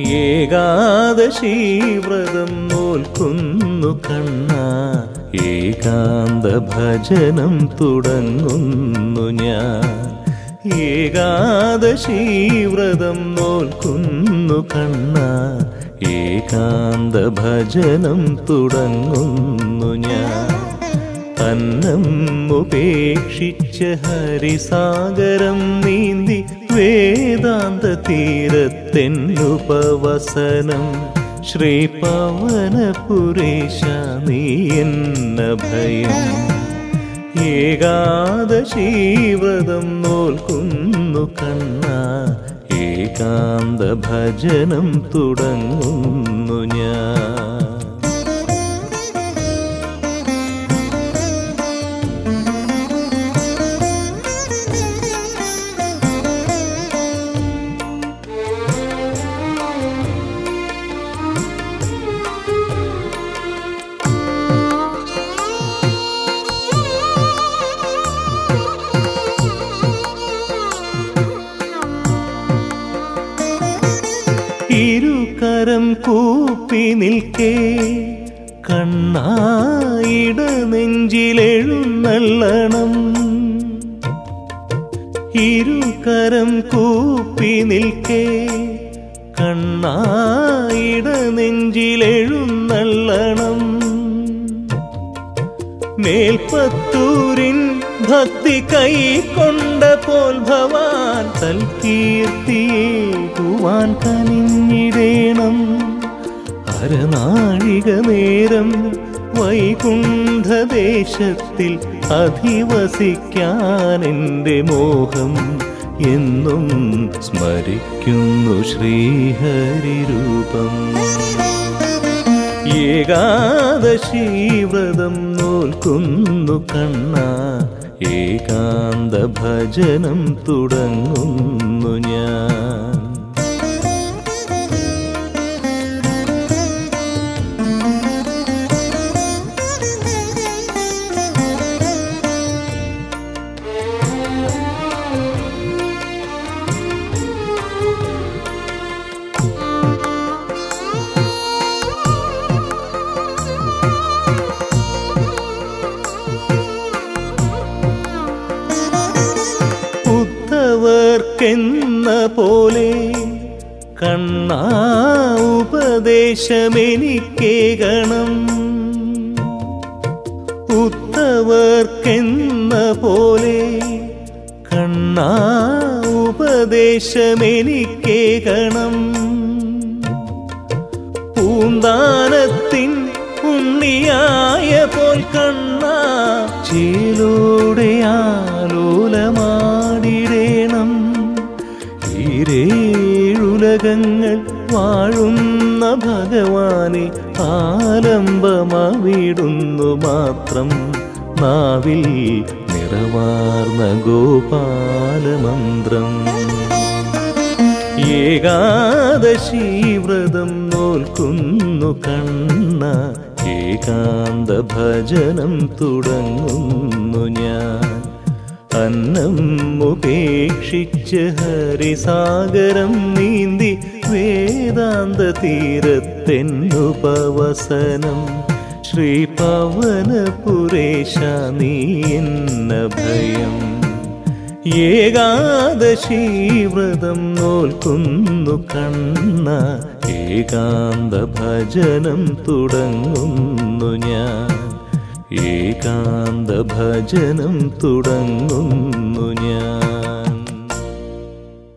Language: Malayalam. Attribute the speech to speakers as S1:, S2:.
S1: ഏകാദശി വ്രതം നോൽക്കുന്നു കണ്ണ ഏകാന്ത ഭജനം തുടങ്ങുന്നു ഞാൻ ഏകാദശി വ്രതം നോൽക്കുന്നു കണ്ണ ഏകാന്ത ഭജനം തുടങ്ങുന്നു ഞാൻ അന്നം ഉപേക്ഷിച്ച ഹരിസാഗരം നീന്തി വേദാന്ത തീരത്തെന്നുപവസനം ശ്രീ പവനപുരേശ നീ എന്ന ഭയം ഏകാദശി വ്രതം നോൽക്കുന്നു കണ്ണ ഏകാന്ത ഭജനം തുടങ്ങുന്നു ഞാൻ ഇരുകരം കൂപ്പി നിൽക്കേ കണ്ണായിട നെഞ്ചിലെഴുന്നള്ളണം ഇരുകരം കൂപ്പി നിൽക്കേ കണ്ണായിട നെഞ്ചിലെഴുന്നള്ളണം മേൽപ്പത്തൂരിൻ ഭക്തി കൈക്കൊണ്ട പോൽ ഭവാൻ തൽകീർത്തിയേകുവാൻ കനിഞ്ഞിടേണം അരനാഴിക നേരം വൈകുണ്ഠദേശത്തിൽ അധിവസിക്കാൻ എൻ്റെ മോഹം എന്നും സ്മരിക്കുന്നു ശ്രീഹരിരൂപം ഏകാദശി വ്രതം നോൽക്കുന്നു കണ്ണ ഏകാന്ത ഭജനം തുടങ്ങുന്നു ഞാൻ ഉദ്ധവർക്കെന്ന പോലെ കണ്ണാ ഉപദേശമെനിക്കേകണം ഉദ്ധവർക്കെന്ന പോലെ കണ്ണാ ഉപദേശമെനിക്കേകണം പൂന്താനത്തിൻ ഉണ്ണിയായ പോൽ കണ്ണ ചേലോടെ ആലോലമാടിടേണം ഈരേഴുലകങ്ങൾ വാഴുന്ന ഭഗവാനെ ആലംബമവിടുന്നു മാത്രം നാവിൽ നിറവാർന്ന ഗോപാലമന്ത്രം ഏകാദശി വ്രതം നോൽക്കുന്നു കണ്ണ ഏകാന്ത ഭജനം തുടങ്ങുന്നു ഞാൻ അന്നം ഉപേക്ഷിച്ച് ഹരിസാഗരം നീന്തി വേദാന്ത തീരത്തെന്നുപവസനം ശ്രീ പവനപുരേശ നീ എന്ന ഭയം ഏകാദശി വ്രതം നോൽക്കുന്നു കണ്ണ ഏകാന്ത ഭജനം തുടങ്ങുന്നു ഞാൻ ഏകാന്ത ഭജനം തുടങ്ങുന്നു ഞാൻ